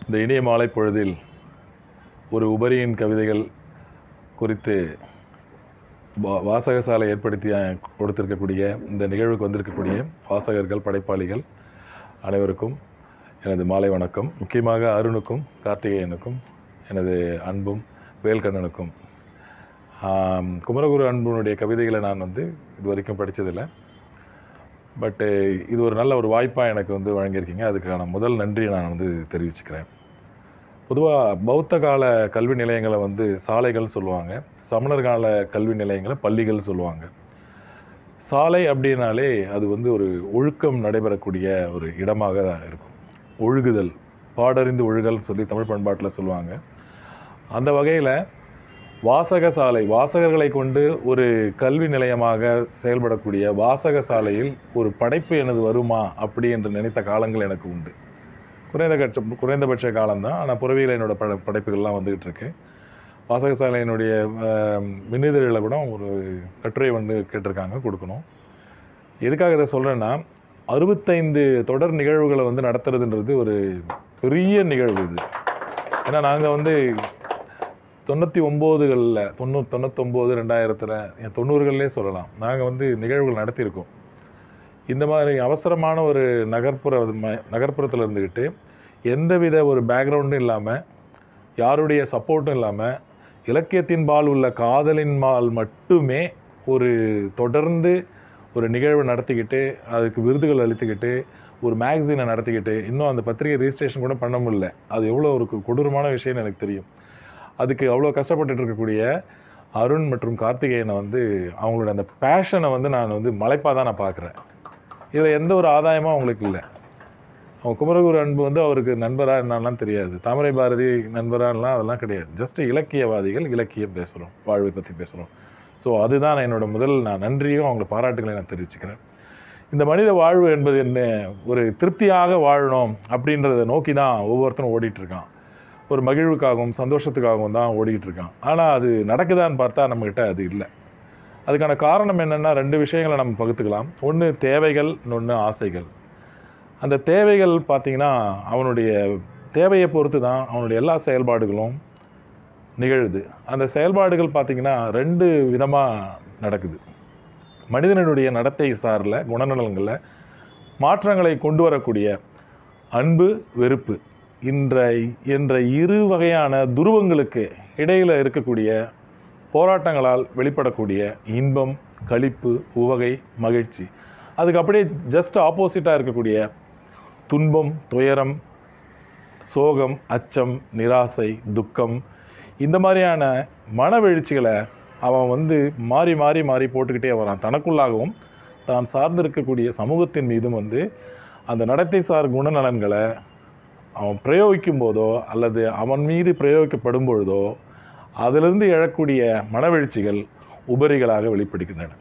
இந்த இனிய மாலை பொழுதில் ஒரு உபரியின் கவிதைகள் குறித்து வா- வாசகசாலை ஏற்படுத்தி அஹ், கொடுத்திருக்கக்கூடிய இந்த நிகழ்வுக்கு வந்திருக்கக்கூடிய வாசகர்கள் படைப்பாளிகள் அனைவருக்கும் எனது மாலை வணக்கம் முக்கியமாக அருணுக்கும் கார்த்திகேயனுக்கும் எனது அன்பும் வேல்கண்ணனுக்கும் ஆம், குமரகுரு அன்புனுடைய கவிதைகளை நான் வந்து இது வரைக்கும் படித்ததில்லை பட்டு இது ஒரு நல்ல ஒரு வாய்ப்பாக எனக்கு வந்து வழங்கியிருக்கீங்க அதுக்கான முதல் நன்றியை நான் வந்து தெரிவிச்சுக்கிறேன் பொதுவாக பௌத்த கால கல்வி நிலையங்களை வந்து சாலைகள் சொல்லுவாங்க சமணர் கால கல்வி நிலையங்களை பள்ளிகள் சொல்லுவாங்க சாலை அப்படின்னாலே அது வந்து ஒரு ஒழுக்கம் நடைபெறக்கூடிய ஒரு இடமாக தான் இருக்கும் ஒழுகுதல் பாடறிந்து ஒழுகல் சொல்லி தமிழ் பண்பாட்டில் சொல்லுவாங்க அந்த வகையில் வாசக சாலை வாசகர்களை கொண்டு ஒரு கல்வி நிலையமாக செயல்படக்கூடிய வாசக சாலையில் ஒரு படைப்பு எனது வருமா அப்படி என்று நினைத்த காலங்கள் எனக்கு உண்டு குறைந்தபட்ச குறைந்தபட்ச காலம்தான் ஆனால் புறவியில் என்னோட பட படைப்புகள்லாம் வந்துகிட்டு இருக்கு வாசகசாலையினுடைய ஆஹ், மின்னிதழில் கூட ஒரு கட்டுரை வந்து கேட்டிருக்காங்க கொடுக்கணும் எதுக்காக இதை சொல்கிறேன்னா அறுபத்தைந்து தொடர் நிகழ்வுகளை வந்து நடத்துறதுன்றது ஒரு பெரிய நிகழ்வு இது ஏன்னா நாங்கள் வந்து தொண்ணூற்றி ஒம்போதுகளில் தொண்ணூ தொண்ணூத்தொம்போது ரெண்டாயிரத்தில் என் தொண்ணூறுகள்லேயே சொல்லலாம் நாங்கள் வந்து நிகழ்வுகள் நடத்தியிருக்கோம் இந்த மாதிரி அவசரமான ஒரு நகர்ப்புற ம- நகர்ப்புறத்தில் இருந்துக்கிட்டு எந்தவித ஒரு பேக்ரவுண்டும் இல்லாமல் யாருடைய சப்போர்ட்டும் இல்லாமல் இலக்கியத்தின் பால் உள்ள காதலின் பால் மட்டுமே ஒரு தொடர்ந்து ஒரு நிகழ்வு நடத்திக்கிட்டு அதுக்கு விருதுகள் அளித்துக்கிட்டு ஒரு மேகசினை நடத்திக்கிட்டு இன்னும் அந்த பத்திரிகை ரிஜிஸ்ட்ரேஷன் கூட பண்ண முடியல அது எவ்வளோ ஒரு கொடூரமான விஷயம்னு எனக்கு தெரியும் அதுக்கு அவ்வளோ கஷ்டப்பட்டுட்டு இருக்கக்கூடிய அருண் மற்றும் கார்த்திகேயனை வந்து அவங்களோட அந்த பேஷனை வந்து நான் வந்து மலைப்பாக தான் நான் பார்க்குறேன் இதில் எந்த ஒரு ஆதாயமும் அவங்களுக்கு இல்லை அவங்க குமரகுரு அன்பு வந்து அவருக்கு நண்பரா என்னலாம் தெரியாது தாமரை பாரதி நண்பராலாம் அதெல்லாம் கிடையாது ஜஸ்ட் இலக்கியவாதிகள் இலக்கியம் பேசுகிறோம் வாழ்வை பற்றி பேசுகிறோம் ஸோ அதுதான் நான் என்னோட முதல் நான் நன்றியும் அவங்கள பாராட்டுகளை நான் தெரிவிச்சுக்கிறேன் இந்த மனித வாழ்வு என்பது என்ன ஒரு திருப்தியாக வாழணும் அப்படின்றத நோக்கி தான் ஒவ்வொருத்தரும் ஓடிட்டு இருக்கான் ஒரு மகிழ்வுக்காகவும் சந்தோஷத்துக்காகவும் தான் ஓடிக்கிட்டு இருக்கான் ஆனால் அது நடக்குதான்னு பார்த்தா நம்மக்கிட்ட அது இல்லை அதுக்கான காரணம் என்னென்னா ரெண்டு விஷயங்களை நம்ம பகுத்துக்கலாம் ஒன்று தேவைகள் இன்னொன்று ஆசைகள் அந்த தேவைகள் பார்த்திங்கன்னா அவனுடைய தேவையை பொறுத்து தான் அவனுடைய எல்லா செயல்பாடுகளும் நிகழுது அந்த செயல்பாடுகள் பார்த்திங்கன்னா ரெண்டு விதமாக நடக்குது மனிதனுடைய நடத்தை சார்ல குணநலங்களில் மாற்றங்களை கொண்டு வரக்கூடிய அன்பு வெறுப்பு இன்ற என்ற இரு வகையான துருவங்களுக்கு இடையில் இருக்கக்கூடிய போராட்டங்களால் வெளிப்படக்கூடிய இன்பம் களிப்பு உவகை மகிழ்ச்சி அதுக்கு அப்படியே ஜஸ்ட் ஆப்போசிட்டாக இருக்கக்கூடிய துன்பம் துயரம் சோகம் அச்சம் நிராசை துக்கம் இந்த மாதிரியான மனவெழுச்சிகளை அவன் வந்து மாறி மாறி மாறி போட்டுக்கிட்டே வரான் தனக்குள்ளாகவும் தான் சார்ந்திருக்கக்கூடிய சமூகத்தின் மீதும் வந்து அந்த நடத்தை சார் குணநலன்களை அவன் பிரயோகிக்கும் போதோ அல்லது அவன் மீது பிரயோகிக்கப்படும் பொழுதோ அதிலிருந்து எழக்கூடிய மனவெழுச்சிகள் உபரிகளாக வெளிப்படுகின்றன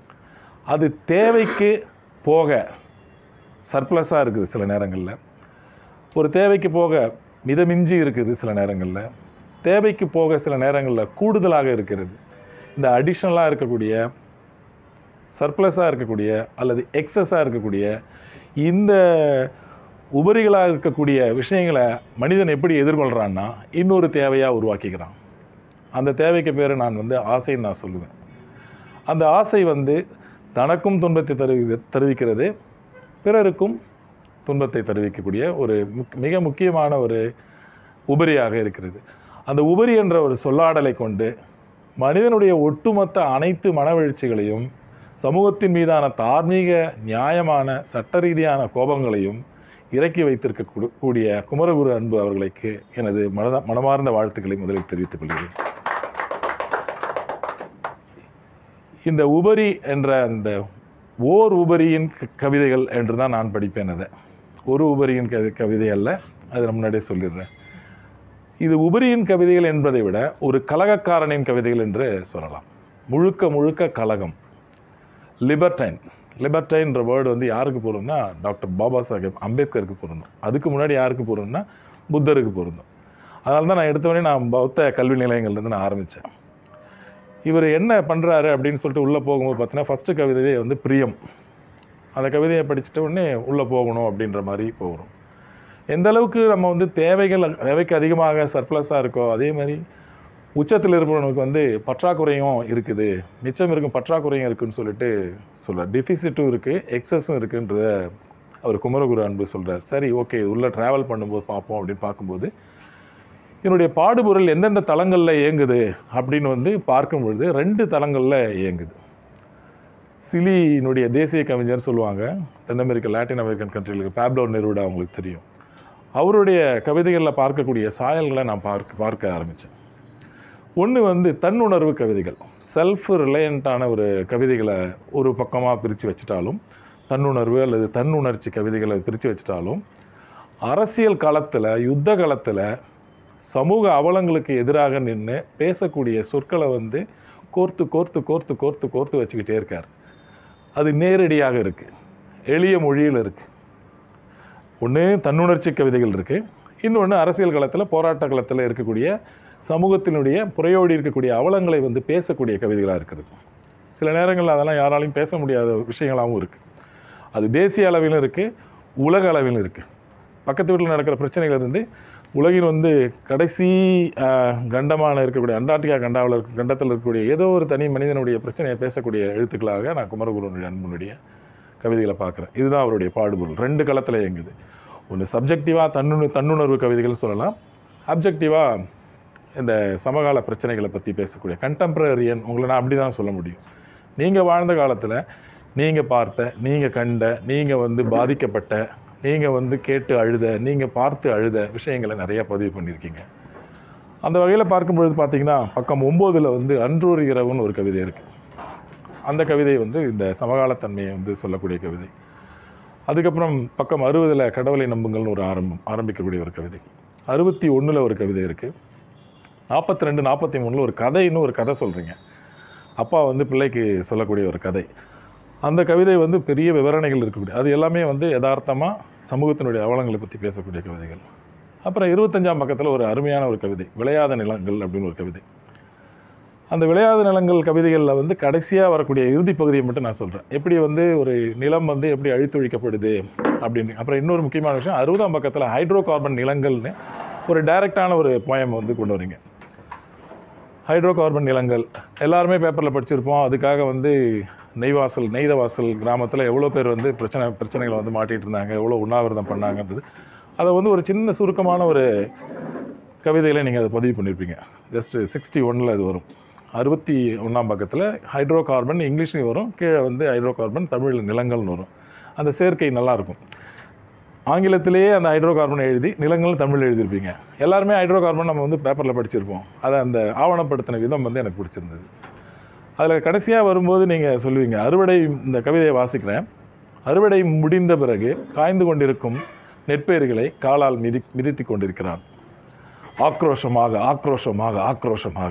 அது தேவைக்கு போக சர்ப்ளஸாக இருக்குது சில நேரங்களில் ஒரு தேவைக்கு போக மிதமிஞ்சி இருக்குது சில நேரங்களில் தேவைக்கு போக சில நேரங்களில் கூடுதலாக இருக்கிறது இந்த அடிஷ்னலாக இருக்கக்கூடிய சர்ப்ளஸாக இருக்கக்கூடிய அல்லது எக்ஸஸாக இருக்கக்கூடிய இந்த உபரிகளாக இருக்கக்கூடிய விஷயங்களை மனிதன் எப்படி எதிர்கொள்கிறான்னா இன்னொரு தேவையாக உருவாக்கிக்கிறான் அந்த தேவைக்கு பேர் நான் வந்து ஆசைன்னு நான் சொல்லுவேன் அந்த ஆசை வந்து தனக்கும் துன்பத்தை தருவி தருவிக்கிறது பிறருக்கும் துன்பத்தை தருவிக்கக்கூடிய ஒரு முக் மிக முக்கியமான ஒரு உபரியாக இருக்கிறது அந்த உபரி என்ற ஒரு சொல்லாடலை கொண்டு மனிதனுடைய ஒட்டுமொத்த அனைத்து மனவெழுச்சிகளையும் சமூகத்தின் மீதான தார்மீக நியாயமான சட்ட ரீதியான கோபங்களையும் இறக்கி வைத்திருக்க கூ- கூடிய குமரகுரு அன்பு அவர்களுக்கு எனது மனத மனமார்ந்த வாழ்த்துக்களை முதலில் தெரிவித்துக் கொள்கிறேன் இந்த உபரி என்ற அந்த ஓர் உபரியின் க- கவிதைகள் என்று தான் நான் படிப்பேன் அதை ஒரு உபரியின் கவி கவிதை அல்ல அது நான் முன்னாடியே சொல்லிடுறேன் இது உபரியின் கவிதைகள் என்பதை விட ஒரு கலகக்காரனின் கவிதைகள் என்று சொல்லலாம் முழுக்க முழுக்க கலகம் லிபர்டைன் லிபர்டைன்ற வேர்டு வந்து யாருக்கு பொருந்தும்னா டாக்டர் பாபா சாஹேப் அம்பேத்கருக்கு பொருந்தும் அதுக்கு முன்னாடி யாருக்கு பொருந்தும்னா புத்தருக்கு பொருந்தும் அதனால தான் நான் எடுத்தவொடனே நான் பௌத்த கல்வி நிலையங்கள்லேருந்து நான் ஆரம்பித்தேன் இவர் என்ன பண்ணுறாரு அப்படின்னு சொல்லிட்டு உள்ளே போகும்போது பார்த்தீங்கன்னா ஃபஸ்ட்டு கவிதையே வந்து பிரியம் அந்த கவிதையை படிச்சுட்ட உடனே உள்ளே போகணும் அப்படின்ற மாதிரி போகிறோம் எந்த அளவுக்கு நம்ம வந்து தேவைகள் தேவைக்கு அதிகமாக சர்ப்ளஸாக இருக்கோ அதே மாதிரி உச்சத்தில் இருப்பவனுக்கு வந்து பற்றாக்குறையும் இருக்குது மிச்சம் இருக்கும் பற்றாக்குறையும் இருக்குன்னு சொல்லிட்டு சொல்கிறார் டிஃபிசிட்டும் இருக்குது எக்ஸஸும் இருக்குன்றத அவர் குமரகுரு அன்பு சொல்கிறார் சரி ஓகே உள்ளே ட்ராவல் பண்ணும்போது பார்ப்போம் அப்படின்னு பார்க்கும்போது என்னுடைய பாடுபொருள் எந்தெந்த தளங்களில் இயங்குது அப்படின்னு வந்து பார்க்கும் பொழுது ரெண்டு தளங்களில் இயங்குது சிலியினுடைய தேசிய கவிஞர் சொல்லுவாங்க தென் அமெரிக்கா லாட்டின் அமெரிக்கன் கண்ட்ரிகளுக்கு பேப்லோ நெருடா அவங்களுக்கு தெரியும் அவருடைய கவிதைகளில் பார்க்கக்கூடிய சாயல்களை நான் பார்க்க பார்க்க ஆரம்பித்தேன் ஒன்று வந்து தன்னுணர்வு கவிதைகள் செல்ஃப் ரிலையண்ட்டான ஒரு கவிதைகளை ஒரு பக்கமாக பிரித்து வச்சுட்டாலும் தன்னுணர்வு அல்லது தன்னுணர்ச்சி கவிதைகளை பிரித்து வச்சுட்டாலும் அரசியல் களத்தில் யுத்த களத்தில் சமூக அவலங்களுக்கு எதிராக நின்று பேசக்கூடிய சொற்களை வந்து கோர்த்து கோர்த்து கோர்த்து கோர்த்து கோர்த்து வச்சுக்கிட்டே இருக்கார் அது நேரடியாக இருக்குது எளிய மொழியில் இருக்குது ஒன்று தன்னுணர்ச்சி கவிதைகள் இருக்குது இன்னொன்று அரசியல் களத்தில் போராட்ட களத்தில் இருக்கக்கூடிய சமூகத்தினுடைய புறையோடி இருக்கக்கூடிய அவலங்களை வந்து பேசக்கூடிய கவிதைகளாக இருக்கிறது சில நேரங்களில் அதெல்லாம் யாராலையும் பேச முடியாத விஷயங்களாகவும் இருக்குது அது தேசிய அளவிலும் இருக்குது உலக அளவிலும் இருக்குது பக்கத்து வீட்டில் நடக்கிற பிரச்சனைகள் இருந்து உலகின் வந்து கடைசி ஆஹ், கண்டமான இருக்கக்கூடிய அண்டார்டிகா கண்டாவில் இருக்க கண்டத்தில் இருக்கக்கூடிய ஏதோ ஒரு தனி மனிதனுடைய பிரச்சனையை பேசக்கூடிய எழுத்துக்களாக நான் குமரகுருனுடைய அன்பனுடைய கவிதைகளை பார்க்குறேன் இதுதான் அவருடைய பாடுபொருள் ரெண்டு களத்தில் இயங்குது ஒன்று சப்ஜெக்டிவாக தன்னுண தன்னுணர்வு கவிதைகள் சொல்லலாம் அப்ஜெக்டிவாக இந்த சமகால பிரச்சனைகளை பற்றி பேசக்கூடிய கண்டெம்பரரியன் உங்களை நான் அப்படி தான் சொல்ல முடியும் நீங்கள் வாழ்ந்த காலத்தில் நீங்கள் பார்த்த நீங்கள் கண்ட நீங்கள் வந்து பாதிக்கப்பட்ட நீங்கள் வந்து கேட்டு அழுத நீங்கள் பார்த்து அழுத விஷயங்களை நிறையா பதிவு பண்ணியிருக்கீங்க அந்த வகையில் பார்க்கும்பொழுது பார்த்தீங்கன்னா பக்கம் ஒம்போதில் வந்து அன்றொரு இரவுன்னு ஒரு கவிதை இருக்குது அந்த கவிதை வந்து இந்த சமகாலத்தன்மையை வந்து சொல்லக்கூடிய கவிதை அதுக்கப்புறம் பக்கம் அறுபதில் கடவுளை நம்புங்கள்னு ஒரு ஆரம்பம் ஆரம்பிக்கக்கூடிய ஒரு கவிதை அறுபத்தி ஒன்றில் ஒரு கவிதை இருக்குது நாற்பத்தி ரெண்டு நாற்பத்தி மூணில் ஒரு கதைன்னு ஒரு கதை சொல்கிறீங்க அப்பா வந்து பிள்ளைக்கு சொல்லக்கூடிய ஒரு கதை அந்த கவிதை வந்து பெரிய விவரணைகள் இருக்கக்கூடிய அது எல்லாமே வந்து யதார்த்தமாக சமூகத்தினுடைய அவலங்களை பற்றி பேசக்கூடிய கவிதைகள் அப்புறம் இருபத்தஞ்சாம் பக்கத்தில் ஒரு அருமையான ஒரு கவிதை விளையாத நிலங்கள் அப்படின்னு ஒரு கவிதை அந்த விளையாத நிலங்கள் கவிதைகளில் வந்து கடைசியாக வரக்கூடிய இறுதி பகுதியை மட்டும் நான் சொல்கிறேன் எப்படி வந்து ஒரு நிலம் வந்து எப்படி அழித்தொழிக்கப்படுது அப்படின்னு அப்புறம் இன்னொரு முக்கியமான விஷயம் அறுபதாம் பக்கத்தில் ஹைட்ரோ கார்பன் நிலங்கள்னு ஒரு டைரக்டான ஒரு போயம் வந்து கொண்டு வரீங்க ஹைட்ரோ கார்பன் நிலங்கள் எல்லாருமே பேப்பரில் படிச்சிருப்போம் அதுக்காக வந்து நெய்வாசல் நெய்தவாசல் கிராமத்தில் எவ்வளோ பேர் வந்து பிரச்சனை பிரச்சனைகளை வந்து மாட்டிகிட்டு இருந்தாங்க எவ்வளோ உண்ணாவிரதம் பண்ணாங்கன்றது அதை வந்து ஒரு சின்ன சுருக்கமான ஒரு கவிதையில் நீங்கள் அதை பதிவு பண்ணியிருப்பீங்க ஜஸ்ட் சிக்ஸ்டி ஒனில் அது வரும் அறுபத்தி ஒன்றாம் பக்கத்தில் ஹைட்ரோ கார்பன் இங்கிலீஷ்லையும் வரும் கீழே வந்து ஹைட்ரோ கார்பன் தமிழில் நிலங்கள்னு வரும் அந்த சேர்க்கை நல்லாயிருக்கும் ஆங்கிலத்திலேயே அந்த ஹைட்ரோ கார்பன் எழுதி நிலங்கள் தமிழ் எழுதியிருப்பீங்க எல்லாருமே ஹைட்ரோ கார்பன் நம்ம வந்து பேப்பரில் படிச்சிருப்போம் அதை அந்த ஆவணப்படுத்தின விதம் வந்து எனக்கு பிடிச்சிருந்தது அதில் கடைசியாக வரும்போது நீங்கள் சொல்லுவீங்க அறுவடை இந்த கவிதையை வாசிக்கிறேன் அறுவடை முடிந்த பிறகு காய்ந்து கொண்டிருக்கும் நெற்பயிர்களை காலால் மிதி மிதித்து கொண்டிருக்கிறான் ஆக்ரோஷமாக ஆக்ரோஷமாக ஆக்ரோஷமாக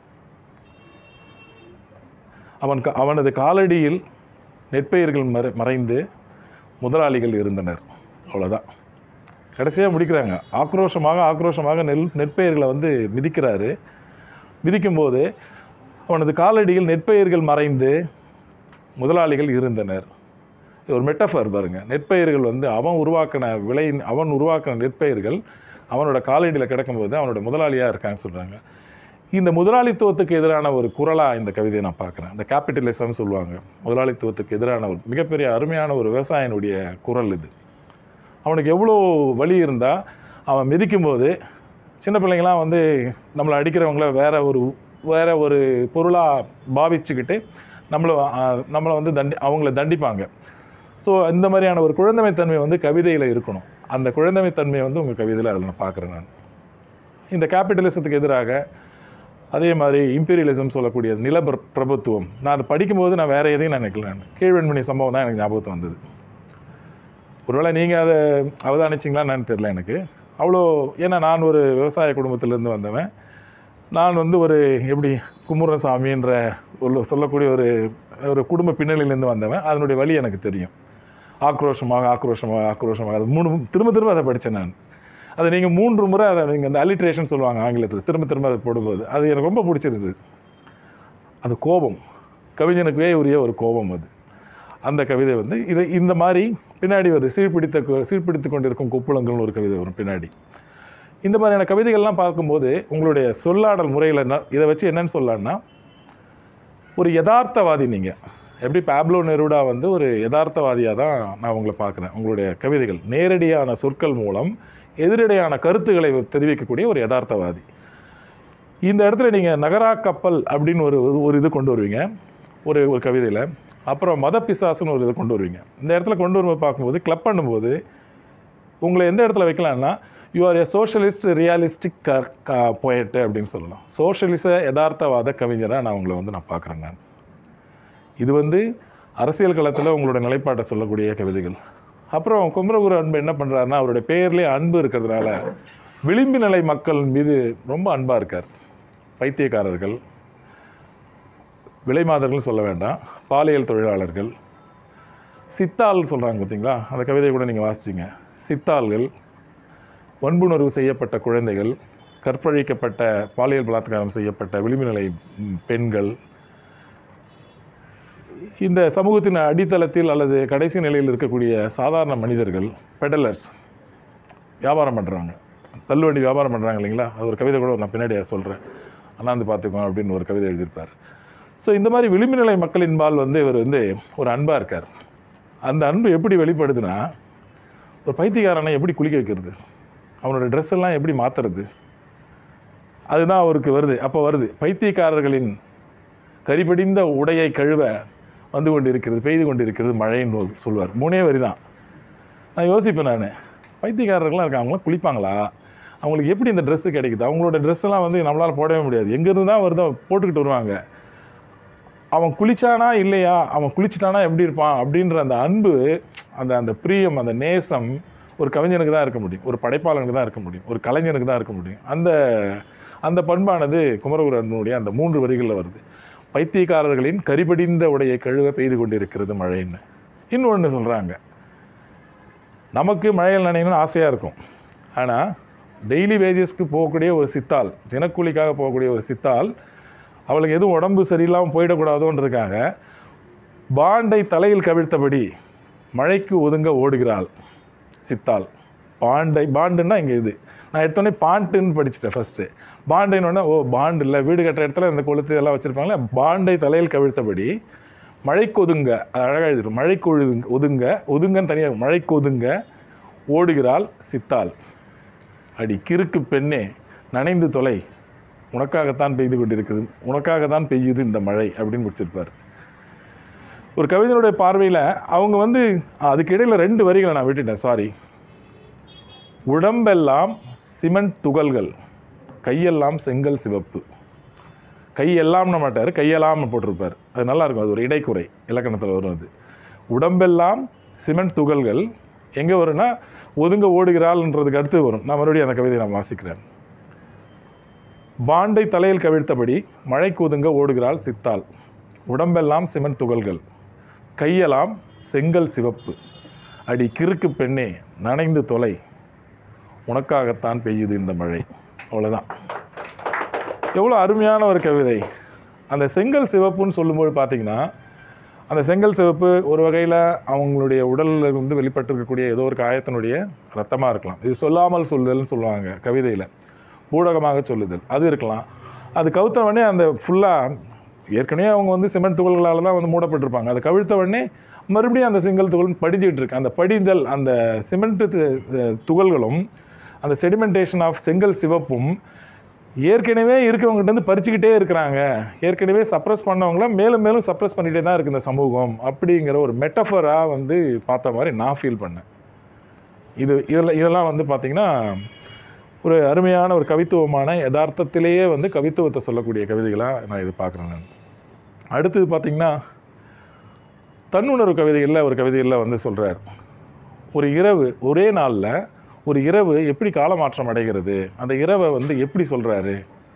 அவன் க- அவனது காலடியில் நெற்பயிர்கள் மறை மறைந்து முதலாளிகள் இருந்தனர் அவ்வளோதான் கடைசியாக முடிக்கிறாங்க ஆக்ரோஷமாக ஆக்ரோஷமாக நெல் நெற்பயிர்களை வந்து மிதிக்கிறாரு மிதிக்கும்போது அவனது காலடியில் நெற்பயிர்கள் மறைந்து முதலாளிகள் இருந்தனர் இது ஒரு மெட்டஃபர் பாருங்க நெற்பயிர்கள் வந்து அவன் உருவாக்கின விளை அவன் உருவாக்கின நெற்பயிர்கள் அவனோட காலடியில் கிடக்கும்போது அவனோட முதலாளியாக இருக்கான்னு சொல்கிறாங்க இந்த முதலாளித்துவத்துக்கு எதிரான ஒரு குரலாக இந்த கவிதையை நான் பார்க்குறேன் இந்த கேபிட்டலிசம் சொல்லுவாங்க முதலாளித்துவத்துக்கு எதிரான ஒரு மிகப்பெரிய அருமையான ஒரு விவசாயினுடைய குரல் இது அவனுக்கு எவ்வளோ வலி இருந்தால் அவன் மிதிக்கும்போது சின்ன பிள்ளைங்களாம் வந்து நம்மளை அடிக்கிறவங்கள வேற ஒரு வேற ஒரு பொருளாக பாவிச்சுக்கிட்டு நம்மளை ஆ, நம்மளை வந்து தண்டி அவங்கள தண்டிப்பாங்க ஸோ இந்த மாதிரியான ஒரு குழந்தைமைத்தன்மை வந்து கவிதையில் இருக்கணும் அந்த குழந்தைமைத்தன்மையை வந்து உங்கள் கவிதையில் அதில் நான் பார்க்குறேன் நான் இந்த கேபிட்டலிசத்துக்கு எதிராக அதே மாதிரி இம்பீரியலிசம் சொல்லக்கூடிய நில பிர- பிரபுத்துவம் நான் அதை படிக்கும்போது நான் வேறு எதையும் நான் நினைக்கல நான் கீழ்வெண்மணி சம்பவம் தான் எனக்கு ஞாபகத்து வந்தது ஒருவேளை நீங்கள் அதை அவதானிச்சிங்களான்னு தெரியல எனக்கு அவ்வளோ ஏன்னா நான் ஒரு விவசாய குடும்பத்திலேருந்து வந்தவன் நான் வந்து ஒரு எப்படி குமுரசாமின்ற ஒரு சொல்லக்கூடிய ஒரு ஒரு குடும்ப பின்னணியிலேருந்து வந்தவன் அதனுடைய வழி எனக்கு தெரியும் ஆக்ரோஷமாக ஆக்ரோஷமாக ஆக்ரோஷமாக அது மூணு திரும்ப திரும்ப அதை படித்தேன் நான் அதை நீங்கள் மூன்று முறை அதை நீங்கள் அந்த அலிட்ரேஷன் சொல்லுவாங்க ஆங்கிலத்தில் திரும்ப திரும்ப அதை போடும்போது அது எனக்கு ரொம்ப பிடிச்சிருந்தது அது கோபம் கவிஞனுக்குவே உரிய ஒரு கோபம் அது அந்த கவிதை வந்து இது இந்த மாதிரி பின்னாடி வருது சீர்பிடித்த கு- சீர்பிடித்து கொண்டிருக்கும் கொப்புளங்கள்னு ஒரு கவிதை வரும் பின்னாடி இந்த மாதிரியான கவிதைகள்லாம் பார்க்கும்போது உங்களுடைய சொல்லாடல் முறையில் என்ன இதை வச்சு என்னன்னு சொல்லலாம்னா ஒரு யதார்த்தவாதி நீங்கள் எப்படி பாப்லோ நெருடா வந்து ஒரு யதார்த்தவாதியாக தான் நான் உங்களை பார்க்குறேன் உங்களுடைய கவிதைகள் நேரடியான சொற்கள் மூலம் எதிரடையான கருத்துக்களை தெரிவிக்கக்கூடிய ஒரு யதார்த்தவாதி இந்த இடத்துல நீங்கள் நகரா கப்பல் அப்படின்னு ஒரு ஒரு- ஒரு இது கொண்டு வருவீங்க ஒரு ஒரு கவிதையில் அப்புறம் மத பிசாசுன்னு ஒரு இது கொண்டு வருவீங்க இந்த இடத்துல கொண்டு வரும்போது பார்க்கும்போது கிளப் பண்ணும்போது உங்களை எந்த இடத்துல வைக்கலாம்னா you are a socialist realistic க போயட்டு அப்படின்னு சொல்லலாம் சோஷலிச யதார்த்தவாத கவிஞராக நான் உங்களை வந்து நான் பார்க்குறேன் நான் இது வந்து அரசியல் களத்தில் உங்களோட நிலைப்பாட்டை சொல்லக்கூடிய கவிதைகள் அப்புறம் குமரகுரு அன்பு என்ன பண்ணுறாருன்னா அவருடைய பெயர்லேயே அன்பு இருக்கிறதுனால விளிம்பு நிலை மக்கள் மீது ரொம்ப அன்பாக இருக்கார் பைத்தியக்காரர்கள் விலைமாதர்கள் சொல்ல வேண்டாம் பாலியல் தொழிலாளர்கள் சித்தாள் சொல்கிறாங்க பார்த்தீங்களா அந்த கவிதையை கூட நீங்கள் வாசிச்சிங்க சித்தாள்கள் வன்புணர்வு செய்யப்பட்ட குழந்தைகள் கற்பழிக்கப்பட்ட பாலியல் பலாத்காரம் செய்யப்பட்ட விளிம்பு நிலை ம், பெண்கள் இந்த சமூகத்தின் அடித்தளத்தில் அல்லது கடைசி நிலையில் இருக்கக்கூடிய சாதாரண மனிதர்கள் பெடலர்ஸ் வியாபாரம் பண்ணுறாங்க தள்ளுவண்டி வியாபாரம் பண்ணுறாங்க இல்லைங்களா அது ஒரு கவிதை கூட நான் பின்னாடி சொல்கிறேன் அண்ணாந்து பார்த்துக்கோ அப்படின்னு ஒரு கவிதை எழுதியிருப்பார் ஸோ இந்த மாதிரி விளிம்பு நிலை மக்களின்பால் வந்து இவர் வந்து ஒரு அன்பாக இருக்கார் அந்த அன்பு எப்படி வெளிப்படுதுன்னா ஒரு பைத்தியக்காரனை எப்படி குளிக்க வைக்கிறது அவனோட ட்ரெஸ் எல்லாம் எப்படி மாற்றுறது அதுதான் அவருக்கு வருது அப்போ வருது பைத்தியக்காரர்களின் கரிபடிந்த உடையை கழுவ வந்து கொண்டு இருக்கிறது பெய்து கொண்டு இருக்கிறது மழைன்னு சொல்லுவார் மூணே வரி தான் நான் யோசிப்பேன் நான் பைத்தியக்காரர்கள்லாம் இருக்காங்க அவங்களாம் குளிப்பாங்களா அவங்களுக்கு எப்படி இந்த ட்ரெஸ்ஸு கிடைக்குது அவங்களோட ட்ரெஸ் எல்லாம் வந்து நம்மளால் போடவே முடியாது எங்கேருந்து தான் வருதோ போட்டுக்கிட்டு வருவாங்க அவன் குளிச்சானா இல்லையா அவன் குளிச்சிட்டானா எப்படி இருப்பான் அப்படின்ற அந்த அன்பு அந்த அந்த பிரியம் அந்த நேசம் ஒரு கவிஞனுக்கு தான் இருக்க முடியும் ஒரு படைப்பாளனுக்கு தான் இருக்க முடியும் ஒரு கலைஞனுக்கு தான் இருக்க முடியும் அந்த அந்த பண்பானது குமரகுரனுடைய அந்த மூன்று வரிகளில் வருது பைத்தியக்காரர்களின் கரிபடிந்த உடையை கழுவ பெய்து கொண்டிருக்கிறது மழைன்னு இன்னொன்று சொல்கிறாங்க நமக்கு மழையில் நனையணும்னு ஆசையாக இருக்கும் ஆனால் டெய்லி வேஜஸ்க்கு போகக்கூடிய ஒரு சித்தாள் தினக்கூலிக்காக போகக்கூடிய ஒரு சித்தாள் அவளுக்கு எதுவும் உடம்பு சரியில்லாமல் போயிடக்கூடாதோன்றதுக்காக பாண்டை தலையில் கவிழ்த்தபடி மழைக்கு ஒதுங்க ஓடுகிறாள் சித்தாள் பாண்டை பாண்டுன்னா இங்கே இது நான் எடுத்தோடனே பாண்டுன்னு படிச்சிட்டேன் ஃபஸ்ட்டு பாண்டுன்னு ஓ பாண்டு இல்லை வீடு கட்டுற இடத்துல இந்த கொளுத்து இதெல்லாம் வச்சுருப்பாங்களே பாண்டை தலையில் கவிழ்த்தபடி மழைக்கு ஒதுங்க அது அழகாக எழுதிடும் மழைக்கு ஒழுதுங்க ஒதுங்க ஒதுங்கன்னு தனியாக மழைக்கு ஒதுங்க ஓடுகிறாள் சித்தாள் அடி கிறுக்கு பெண்ணே நனைந்து தொலை உனக்காகத்தான் பெய்து கொண்டிருக்குது உனக்காகத்தான் பெய்யுது இந்த மழை அப்படின்னு முடிச்சிருப்பார் ஒரு கவிஞனுடைய பார்வையில் அவங்க வந்து அதுக்கு இடையில ரெண்டு வரிகளை நான் விட்டுட்டேன் சாரி உடம்பெல்லாம் சிமெண்ட் துகள்கள் கையெல்லாம் செங்கல் சிவப்பு கையெல்லாம்னு மாட்டார் கையெல்லாம் போட்டிருப்பார் அது நல்லா இருக்கும் அது ஒரு இடைக்குறை இலக்கணத்தில் வரும் அது உடம்பெல்லாம் சிமெண்ட் துகள்கள் எங்கே வரும்னா ஒதுங்க ஓடுகிறாள்ன்றதுக்கு அடுத்து வரும் நான் மறுபடியும் அந்த கவிதையை நான் வாசிக்கிறேன் பாண்டை தலையில் கவிழ்த்தபடி மழைக்கு ஒதுங்க ஓடுகிறாள் சித்தாள் உடம்பெல்லாம் சிமெண்ட் துகள்கள் கையெல்லாம் செங்கல் சிவப்பு அடி கிறுக்கு பெண்ணே நனைந்து தொலை உனக்காகத்தான் பெய்யுது இந்த மழை அவ்வளோதான் எவ்வளோ அருமையான ஒரு கவிதை அந்த செங்கல் சிவப்புன்னு சொல்லும்போது பார்த்தீங்கன்னா அந்த செங்கல் சிவப்பு ஒரு வகையில் அவங்களுடைய உடலில் இருந்து வெளிப்பட்டிருக்கக்கூடிய ஏதோ ஒரு காயத்தினுடைய ரத்தமாக இருக்கலாம் இது சொல்லாமல் சொல்லுதல்னு சொல்லுவாங்க கவிதையில் ஊடகமாக சொல்லுதல் அது இருக்கலாம் அது கவுத்த உடனே அந்த ஃபுல்லாக ஏற்கனவே அவங்க வந்து சிமெண்ட் துகள்களால் தான் வந்து மூடப்பட்டிருப்பாங்க அதை கவிழ்த்த உடனே மறுபடியும் அந்த செங்கல் துகள் படிஞ்சிட்டு இருக்கு அந்த படிதல் அந்த சிமெண்ட் துகள்களும் அந்த செடிமெண்டேஷன் ஆஃப் செங்கல் சிவப்பும் ஏற்கனவே இருக்கவங்ககிட்ட இருந்து பறிச்சுக்கிட்டே இருக்கிறாங்க ஏற்கனவே சப்ரஸ் பண்ணவங்கள மேலும் மேலும் சப்ரஸ் பண்ணிகிட்டே தான் இருக்குது இந்த சமூகம் அப்படிங்கிற ஒரு மெட்டஃபராக வந்து பார்த்த மாதிரி நான் ஃபீல் பண்ணேன் இது இதில் இதெல்லாம் வந்து பார்த்திங்கன்னா ஒரு அருமையான ஒரு கவித்துவமான யதார்த்தத்திலேயே வந்து கவித்துவத்தை சொல்லக்கூடிய கவிதைகளாக நான் இது பார்க்குறேன் நான் அடுத்தது பார்த்திங்கன்னா தன்னுணர்வு கவிதைகளில் ஒரு கவிதையில் வந்து சொல்கிறார் ஒரு இரவு ஒரே நாளில் ஒரு இரவு எப்படி காலமாற்றம் அடைகிறது அந்த இரவை வந்து எப்படி சொல்கிறாரு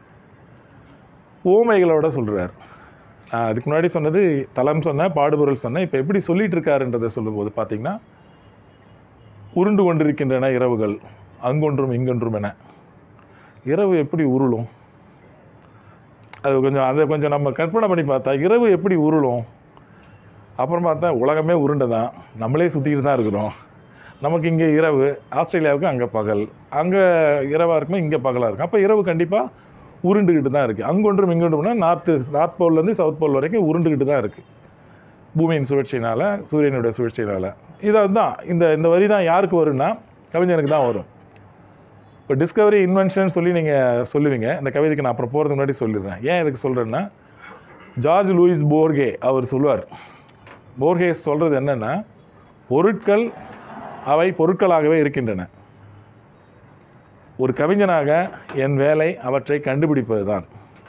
ஓமைகளோட சொல்கிறார் நான் அதுக்கு முன்னாடி சொன்னது தலம் சொன்னேன் பாடுபொருள் சொன்னேன் இப்போ எப்படி சொல்லிட்டு இருக்காருன்றதை சொல்லும்போது பார்த்தீங்கன்னா உருண்டு கொண்டிருக்கின்றன இரவுகள் அங்கொன்றும் இங்கொன்றும் என இரவு எப்படி உருளும் அது கொஞ்சம் அதை கொஞ்சம் நம்ம கற்பனை பண்ணி பார்த்தா இரவு எப்படி உருளும் அப்புறம் பார்த்தா உலகமே உருண்டை தான் நம்மளே சுற்றிக்கிட்டு தான் இருக்கிறோம் நமக்கு இங்கே இரவு ஆஸ்திரேலியாவுக்கு அங்கே பகல் அங்கே இரவாக இருக்குமோ இங்கே பகலாக இருக்கும் அப்போ இரவு கண்டிப்பாக உருண்டுக்கிட்டு தான் இருக்குது அங்கொன்றும் இங்கொன்றும்னா நார்த்து நார்த் போல்லேருந்து சவுத் போல் வரைக்கும் உருண்டுக்கிட்டு தான் இருக்குது பூமியின் சுழற்சியினால் சூரியனுடைய சுழற்சியினால் இதை தான் இந்த இந்த வரி தான் யாருக்கு வரும்னா கவிஞனுக்கு தான் வரும் இப்போ டிஸ்கவரி இன்வென்ஷன் சொல்லி நீங்கள் சொல்லுவீங்க இந்த கவிதைக்கு நான் அப்புறம் போகிறதுக்கு முன்னாடி சொல்லிடுறேன் ஏன் இதுக்கு சொல்கிறேன்னா ஜார்ஜ் லூயிஸ் போர்கே அவர் சொல்லுவார் போர்கே சொல்கிறது என்னென்னா பொருட்கள் அவை பொருட்களாகவே இருக்கின்றன ஒரு கவிஞனாக என் வேலை அவற்றை கண்டுபிடிப்பது தான்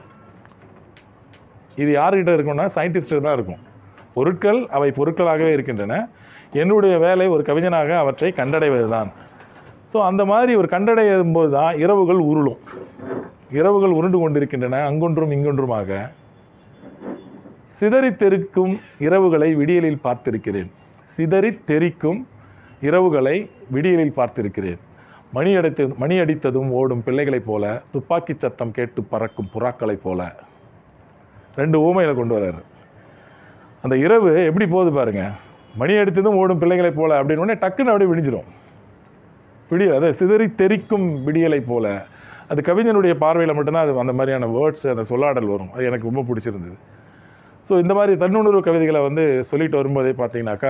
இது யார்கிட்ட இருக்கும்னா சயின்டிஸ்ட்டு தான் இருக்கும் பொருட்கள் அவை பொருட்களாகவே இருக்கின்றன என்னுடைய வேலை ஒரு கவிஞனாக அவற்றை கண்டடைவது தான் ஸோ அந்த மாதிரி ஒரு கண்டடையும் போது தான் இரவுகள் உருளும் இரவுகள் உருண்டு கொண்டிருக்கின்றன அங்கொன்றும் இங்கொன்றுமாக சிதறித் தெறிக்கும் இரவுகளை விடியலில் பார்த்திருக்கிறேன் சிதறித் தெறிக்கும் இரவுகளை விடியலில் பார்த்திருக்கிறேன் மணி அடித்து மணி அடித்ததும் ஓடும் பிள்ளைகளைப் போல துப்பாக்கிச் சத்தம் கேட்டு பறக்கும் புறாக்களைப் போல ரெண்டு ஊமையில் கொண்டு வர்றாரு அந்த இரவு எப்படி போகுது பாருங்க மணி அடித்ததும் ஓடும் பிள்ளைகளைப் போல அப்படின்னு உடனே டக்குன்னு அப்படியே விடிஞ்சிரும் விடிய அதை சிதறி தெறிக்கும் விடியலை போல அது கவிஞனுடைய பார்வையில் மட்டும்தான் அது அந்த மாதிரியான வேர்ட்ஸ் அந்த சொல்லாடல் வரும் அது எனக்கு ரொம்ப பிடிச்சிருந்தது ஸோ இந்த மாதிரி தன்னுணர்வு கவிதைகளை வந்து சொல்லிட்டு வரும்போதே பார்த்தீங்கன்னாக்கா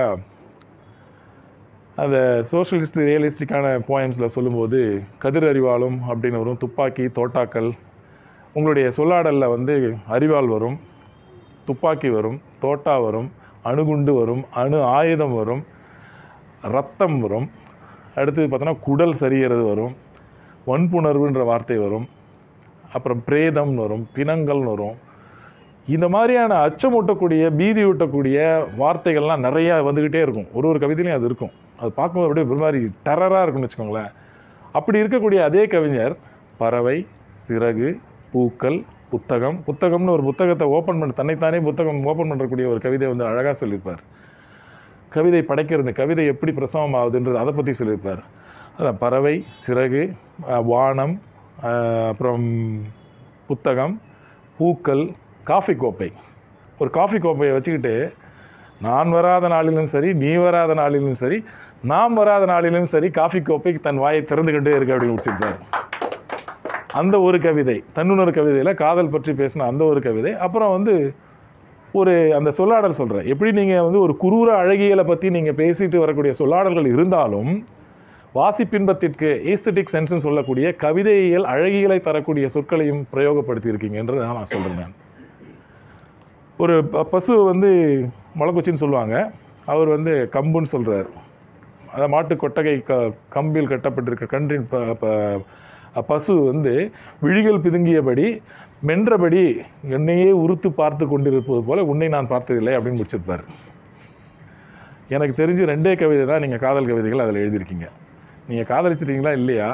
அந்த சோஷியலிஸ்ட் ரியலிஸ்டிக்கான போயம்ஸில் சொல்லும்போது கதிர் அறிவாளும் அப்படின்னு வரும் துப்பாக்கி தோட்டாக்கள் உங்களுடைய சொல்லாடலில் வந்து அறிவாள் வரும் துப்பாக்கி வரும் தோட்டா வரும் அணுகுண்டு வரும் அணு ஆயுதம் வரும் ரத்தம் வரும் அடுத்தது பார்த்தோன்னா குடல் சரியறது வரும் வன்புணர்வுன்ற வார்த்தை வரும் அப்புறம் பிரேதம்னு வரும் பிணங்கள்னு வரும் இந்த மாதிரியான அச்சமூட்டக்கூடிய பீதி ஊட்டக்கூடிய வார்த்தைகள்லாம் நிறையா வந்துக்கிட்டே இருக்கும் ஒரு ஒரு கவிதையிலையும் அது இருக்கும் அது பார்க்கும்போது அப்படியே ஒரு மாதிரி டெரராக இருக்கும்னு வச்சுக்கோங்களேன் அப்படி இருக்கக்கூடிய அதே கவிஞர் பறவை சிறகு பூக்கள் புத்தகம் புத்தகம்னு ஒரு புத்தகத்தை ஓப்பன் பண்ண தன்னைத்தானே புத்தகம் ஓப்பன் பண்ணக்கூடிய ஒரு கவிதை வந்து அழகாக சொல்லியிருப்பார் கவிதை படைக்கிறது கவிதை எப்படி பிரசவம் ஆகுதுன்றது அதை பற்றி சொல்லியிருப்பார் அதான் பறவை சிறகு அஹ், வானம் அஹ், அப்புறம் புத்தகம் பூக்கள் காஃபி கோப்பை ஒரு காஃபி கோப்பையை வச்சுக்கிட்டு நான் வராத நாளிலும் சரி நீ வராத நாளிலும் சரி நாம் வராத நாளிலும் சரி காஃபி கோப்பை தன் வாயை திறந்து கொண்டே இருக்கு அப்படின்னு முடிச்சிருப்பார் அந்த ஒரு கவிதை தன்னுணர் கவிதையில் காதல் பற்றி பேசின அந்த ஒரு கவிதை அப்புறம் வந்து ஒரு அந்த சொல்லாடல் சொல்கிறேன் எப்படி நீங்கள் வந்து ஒரு குரூர அழகியலை பற்றி நீங்கள் பேசிட்டு வரக்கூடிய சொல்லாடல்கள் இருந்தாலும் வாசிப்பின்பத்திற்கு ஈஸ்தட்டிக் சென்ஸ்னு சொல்லக்கூடிய கவிதையியல் அழகியலை தரக்கூடிய சொற்களையும் பிரயோகப்படுத்தி இருக்கீங்கன்றது தான் நான் சொல்கிறேன் நான் ஒரு ப- பசு வந்து முளைக்குச்சின்னு சொல்லுவாங்க அவர் வந்து கம்புன்னு சொல்கிறார் அதாவது மாட்டு கொட்டகை க கம்பில் கட்டப்பட்டிருக்க கன்றின் ப ப- பசு வந்து விழிகள் பிதுங்கியபடி மென்றபடி என்னையே உறுத்து பார்த்து கொண்டிருப்பது போல உன்னை நான் பார்த்ததில்லை அப்படின்னு முடிச்சிருப்பார் எனக்கு தெரிஞ்சு ரெண்டே கவிதை தான் நீங்கள் காதல் கவிதைகள் அதில் எழுதியிருக்கீங்க நீங்கள் காதலிச்சிருக்கீங்களா இல்லையா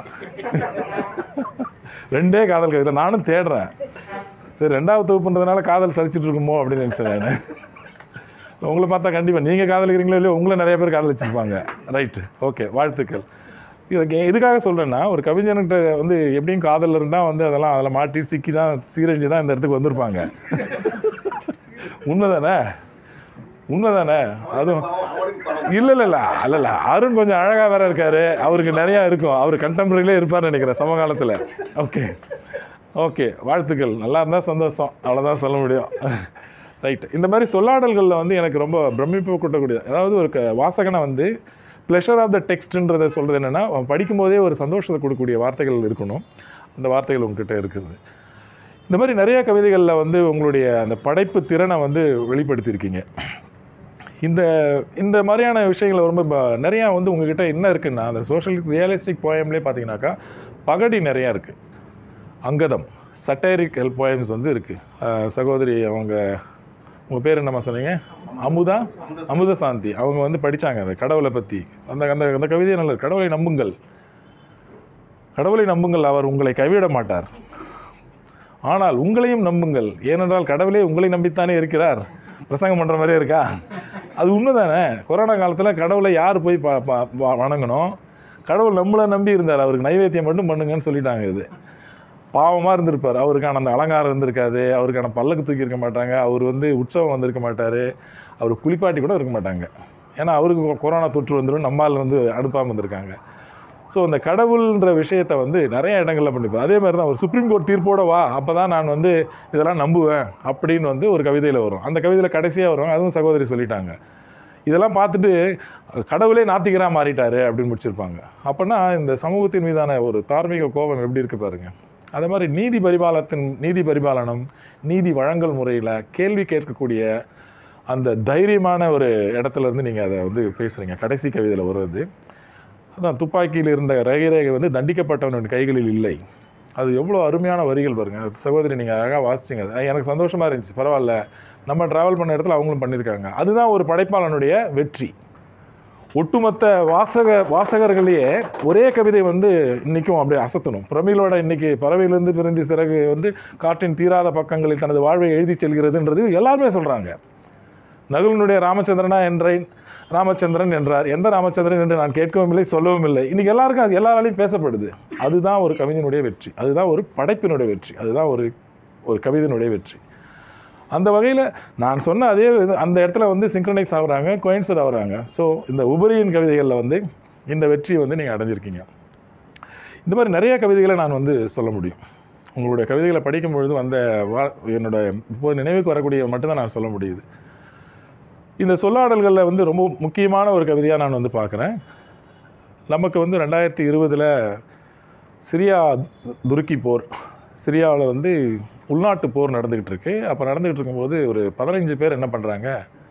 ரெண்டே காதல் கவிதை நானும் தேடுறேன் சரி ரெண்டாவது தொகுப்புன்றதுனால காதல் சலிச்சிட்டு இருக்குமோ அப்படின்னு நினச்சேன் நான் உங்களை பார்த்தா கண்டிப்பாக நீங்கள் காதலிக்கிறீங்களோ இல்லையோ உங்களை நிறைய பேர் காதலிச்சிருப்பாங்க ரைட்டு ஓகே வாழ்த்துக்கள் இதுக்கு எதுக்காக சொல்கிறேன்னா ஒரு கவிஞன்கிட்ட வந்து எப்படியும் காதல் இருந்தால் வந்து அதெல்லாம் அதில் மாட்டி சிக்கி தான் சீரழிஞ்சு தான் இந்த இடத்துக்கு வந்திருப்பாங்க உண்மைதானே உண்மைதானே அதுவும் இல்லை இல்லை இல்லை அல்ல இல்லை அருண் கொஞ்சம் அழகாக வேற இருக்காரு அவருக்கு நிறையா இருக்கும் அவர் கண்டெம்பரரிலே இருப்பார்னு நினைக்கிறேன் சமகாலத்தில் ஓகே ஓகே வாழ்த்துக்கள் நல்லா இருந்தால் சந்தோஷம் அவ்வளோதான் சொல்ல முடியும் ரைட் இந்த மாதிரி சொல்லாடல்களில் வந்து எனக்கு ரொம்ப பிரமிப்பு கூட்டக்கூடியது அதாவது ஒரு க வாசகனை வந்து ப்ளஷர் ஆஃப் த டெக்ஸ்ட்ன்றதை சொல்கிறது என்னென்னா அவன் படிக்கும்போதே ஒரு சந்தோஷத்தை கொடுக்கக்கூடிய வார்த்தைகள் இருக்கணும் அந்த வார்த்தைகள் உங்ககிட்ட இருக்குது இந்த மாதிரி நிறைய கவிதைகளில் வந்து உங்களுடைய அந்த படைப்பு திறனை வந்து வெளிப்படுத்தியிருக்கீங்க இந்த இந்த மாதிரியான விஷயங்கள் ரொம்ப ப- நிறையா வந்து உங்ககிட்ட என்ன இருக்குன்னா அந்த சோஷியல் ரியலிஸ்டிக் போயம்லேயே பார்த்தீங்கன்னாக்கா பகடி நிறையா இருக்குது அங்கதம் சட்டேரிக்கல் போயம்ஸ் வந்து இருக்குது சகோதரி அவங்க உங்கள் பேர் என்னம்மா சொன்னீங்க அமுதா அமுத சாந்தி அவங்க வந்து படித்தாங்க அந்த கடவுளை பற்றி அந்த அந்த அந்த கவிதையை நல்லது கடவுளை நம்புங்கள் கடவுளை நம்புங்கள் அவர் உங்களை கைவிட மாட்டார் ஆனால் உங்களையும் நம்புங்கள் ஏனென்றால் கடவுளே உங்களை நம்பித்தானே இருக்கிறார் பிரசங்கம் பண்ணுற மாதிரியே இருக்கா அது உண்மைதானே கொரோனா காலத்தில் கடவுளை யார் போய் ப ப- வ- வணங்கணும் கடவுள் நம்மளை நம்பி இருந்தார் அவருக்கு நைவேத்தியம் மட்டும் பண்ணுங்கன்னு சொல்லிட்டாங்க இது பாவமாக இருந்திருப்பார் அவருக்கான அந்த அலங்காரம் இருந்திருக்காது அவருக்கான பல்லக்கு தூக்கி இருக்க மாட்டாங்க அவர் வந்து உற்சவம் வந்திருக்க மாட்டார் அவர் குளிப்பாட்டி கூட இருக்க மாட்டாங்க ஏன்னா அவருக்கு கொரோனா தொற்று வந்துடும் நம்மால் வந்து அனுப்பாமல் வந்திருக்காங்க ஸோ அந்த கடவுள்ன்ற விஷயத்தை வந்து நிறைய இடங்களில் பண்ணிப்பார் அதே மாதிரி தான் ஒரு சுப்ரீம் கோர்ட் தீர்ப்போட வா அப்போ தான் நான் வந்து இதெல்லாம் நம்புவேன் அப்படின்னு வந்து ஒரு கவிதையில் வரும் அந்த கவிதையில் கடைசியாக வரும் அதுவும் சகோதரி சொல்லிட்டாங்க இதெல்லாம் பார்த்துட்டு கடவுளே நாத்திகரா மாறிட்டாரு அப்படின்னு முடிச்சிருப்பாங்க அப்போனா இந்த சமூகத்தின் மீதான ஒரு தார்மீக கோபம் எப்படி இருக்கு பாருங்க அதே மாதிரி நீதி பரிபாலத்தின் நீதி பரிபாலனம் நீதி வழங்கல் முறையில் கேள்வி கேட்கக்கூடிய அந்த தைரியமான ஒரு இடத்துல இருந்து நீங்கள் அதை வந்து பேசுகிறீங்க கடைசி கவிதையில் வருவது அதான் துப்பாக்கியில் இருந்த ரகை ரேகை வந்து தண்டிக்கப்பட்டவனின் கைகளில் இல்லை அது எவ்வளோ அருமையான வரிகள் பாருங்க சகோதரி நீங்கள் அழகாக வாசிச்சிங்க அது எனக்கு சந்தோஷமாக இருந்துச்சு பரவாயில்ல நம்ம ட்ராவல் பண்ண இடத்துல அவங்களும் பண்ணியிருக்காங்க அதுதான் ஒரு படைப்பாளனுடைய வெற்றி ஒட்டுமொத்த வாசக வாசகர்களையே ஒரே கவிதை வந்து இன்றைக்கும் அப்படியே அசத்தணும் பிரமிழோட இன்னைக்கு பறவையிலிருந்து பிரிந்து சிறகு வந்து காற்றின் தீராத பக்கங்களில் தனது வாழ்வை எழுதி செல்கிறதுன்றது எல்லாருமே சொல்கிறாங்க நகுலனுடைய ராமச்சந்திரனா என்றேன் ராமச்சந்திரன் என்றார் எந்த ராமச்சந்திரன் என்று நான் கேட்கவும் இல்லை சொல்லவும் இல்லை இன்னைக்கு எல்லாருக்கும் அது எல்லாராலையும் பேசப்படுது அதுதான் ஒரு கவிஞனுடைய வெற்றி அதுதான் ஒரு படைப்பினுடைய வெற்றி அதுதான் ஒரு ஒரு கவிதையினுடைய வெற்றி அந்த வகையில் நான் சொன்ன அதே இது அந்த இடத்துல வந்து சிங்க்ரனைஸ் ஆகுறாங்க கோயின்சர் ஆகுறாங்க ஸோ இந்த உபரியின் கவிதைகளில் வந்து இந்த வெற்றியை வந்து நீங்கள் அடைஞ்சிருக்கீங்க இந்த மாதிரி நிறைய கவிதைகளை நான் வந்து சொல்ல முடியும் உங்களுடைய கவிதைகளை படிக்கும் பொழுது வந்த வா என்னோட இப்போது நினைவுக்கு வரக்கூடிய மட்டும்தான் நான் சொல்ல முடியுது இந்த சொல்லாடல்களில் வந்து ரொம்ப முக்கியமான ஒரு கவிதையாக நான் வந்து பார்க்குறேன் நமக்கு வந்து ரெண்டாயிரத்தி இருபதில் சிரியா துருக்கி போர் சிரியாவில் வந்து உள்நாட்டு போர் நடந்துக்கிட்டு இருக்கு அப்போ நடந்துக்கிட்டு இருக்கும்போது ஒரு பதினஞ்சு பேர் என்ன பண்ணுறாங்க